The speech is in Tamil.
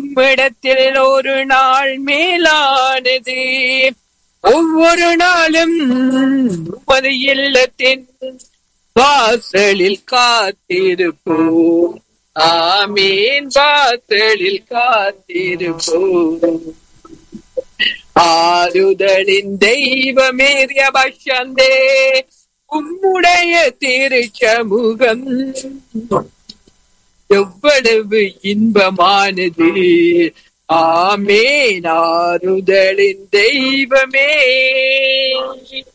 உம்மிடத்தில் ஒரு நாள் மேலானது ஒவ்வொரு நாளும் உமது இல்லத்தின் வாசலில் காத்திருப்போம் ஆமீன் வாசலில் காத்திருப்போம் ஆறுதலின் தெய்வமேறிய பஷந்தே உம்முடைய திருச்சமுகம் எவ்வளவு இன்பமானது ஆமேன் ஆறுதலின் தெய்வமே